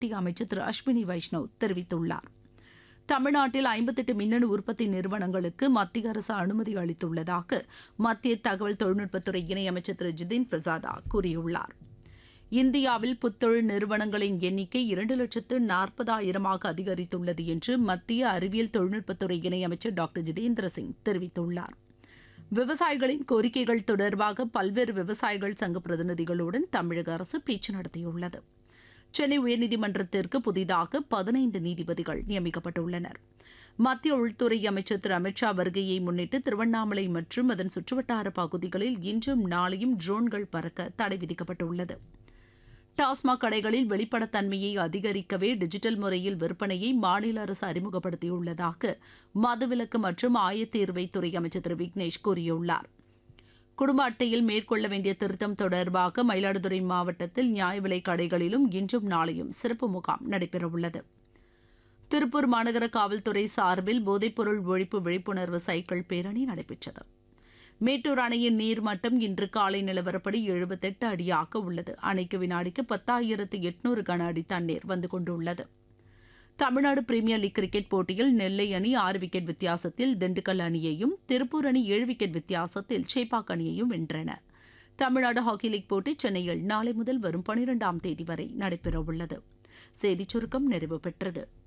மத்திய அமைச்சர் திரு அஸ்வினி வைஷ்ணவ் தெரிவித்துள்ளார் தமிழ்நாட்டில் ஐம்பத்தெட்டு மின்னணு உற்பத்தி நிறுவனங்களுக்கு மத்திய அரசு அனுமதி அளித்துள்ளதாக மத்திய தகவல் தொழில்நுட்பத்துறை இணையமைச்சர் திரு ஜிதின் பிரசாதா கூறியுள்ளார் இந்தியாவில் புத்தொழில் நிறுவனங்களின் எண்ணிக்கை இரண்டு லட்சத்து நாற்பதாயிரமாக அதிகரித்துள்ளது என்று மத்திய அறிவியல் தொழில்நுட்பத்துறை இணையமைச்சர் டாக்டர் ஜிதேந்திர சிங் தெரிவித்துள்ளார் விவசாயிகளின் கோரிக்கைகள் தொடர்பாக பல்வேறு விவசாயிகள் சங்க பிரதிநிதிகளுடன் தமிழக அரசு பேச்சு நடத்தியுள்ளது சென்னை உயர்நீதிமன்றத்திற்கு புதிதாக பதினைந்து நீதிபதிகள் நியமிக்கப்பட்டுள்ளனர் மத்திய உள்துறை அமைச்சர் திரு அமித்ஷா வருகையை முன்னிட்டு திருவண்ணாமலை மற்றும் அதன் சுற்றுவட்டார பகுதிகளில் இன்றும் நாளையும் ட்ரோன்கள் பறக்க தடை விதிக்கப்பட்டுள்ளது டாஸ்மாக் கடைகளில் வெளிப்படத்தன்மையை அதிகரிக்கவே டிஜிட்டல் முறையில் விற்பனையை மாநில அரசு அறிமுகப்படுத்தியுள்ளதாக மதுவிலக்கு மற்றும் ஆயத்தீர்வைத்துறை அமைச்சர் திரு விக்னேஷ் கூறியுள்ளார் குடும்ப அட்டையில் மேற்கொள்ள வேண்டிய திருத்தம் தொடர்பாக மயிலாடுதுறை மாவட்டத்தில் நியாய விலை கடைகளிலும் இன்றும் நாளையும் சிறப்பு முகாம் நடைபெறவுள்ளது திருப்பூர் மாநகர காவல்துறை சார்பில் போதைப்பொருள் ஒழிப்பு விழிப்புணர்வு சைக்கிள் பேரணி நடைபெற்றது மேட்டூர் அணையின் நீர்மட்டம் இன்று காலை நிலவரப்படி எழுபத்தெட்டு அடியாக உள்ளது அணைக்கு வினாடிக்கு பத்தாயிரத்து எட்நூறு கன அடி தண்ணீர் வந்து கொண்டுள்ளது தமிழ்நாடு பிரீமியர் லீக் கிரிக்கெட் போட்டியில் நெல்லை அணி ஆறு விக்கெட் வித்தியாசத்தில் திண்டுக்கல் அணியையும் திருப்பூர் அணி ஏழு விக்கெட் வித்தியாசத்தில் சேப்பாக் அணியையும் வென்றன தமிழ்நாடு ஹாக்கி லீக் போட்டி சென்னையில் நாளை முதல் வரும் பனிரெண்டாம் தேதி வரை நடைபெறவுள்ளது செய்திச் சுருக்கம் நிறைவு பெற்றது